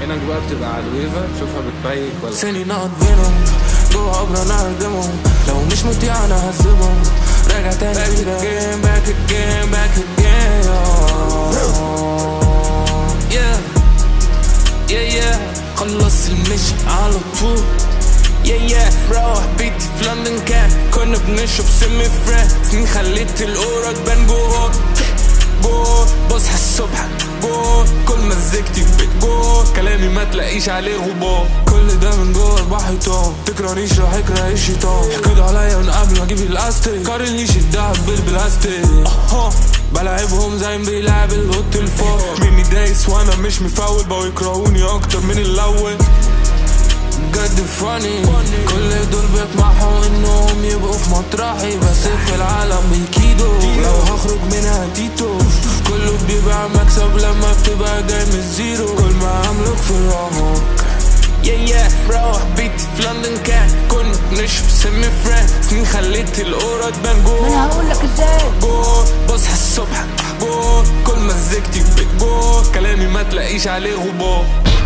هناك بقى بتبقى على الويفا تشوفها بتبيك ولا سنين بينهم جوه عبرة نهدمهم لو مش مطيع انا هسيبهم راجع تاني back again back again back again yeah yeah yeah خلص المشي على طول yeah yeah روح بيتي في لندن كان كنا بنشرب سم فران سنين خليت الأورا تبان جوه جوه بصحى الصبح جوه كل مزيكتي في بيت جوه كلامي ما تلاقيش عليه غبار كل ده من جوه اربع حيطان تكرهنيش راح يكره الشيطان حكدوا عليا من قبل ما اجيب الاستيك قارنيش الدهب بالبلاستيك أها. بلعبهم زي ما بيلعب القط الفار مني دايس وانا مش مفاول بقوا يكرهوني اكتر من الاول بجد فاني كل دول بيطمحوا انهم يبقوا في مطرحي بس في العالم بيكيدوا لو هخرج منها تيتو كله بيبقى مكسب لما بتبقى جاي من الزيرو كل ما املك في الرهان يا يا روح بيتي في لندن كان كنا بنشرب سم فران سنين خليت الأورا تبان جوه انا هقول لك ازاي جوه بصحى الصبح جوه كل مزيكتي في بيت جوه كلامي ما تلاقيش عليه غبار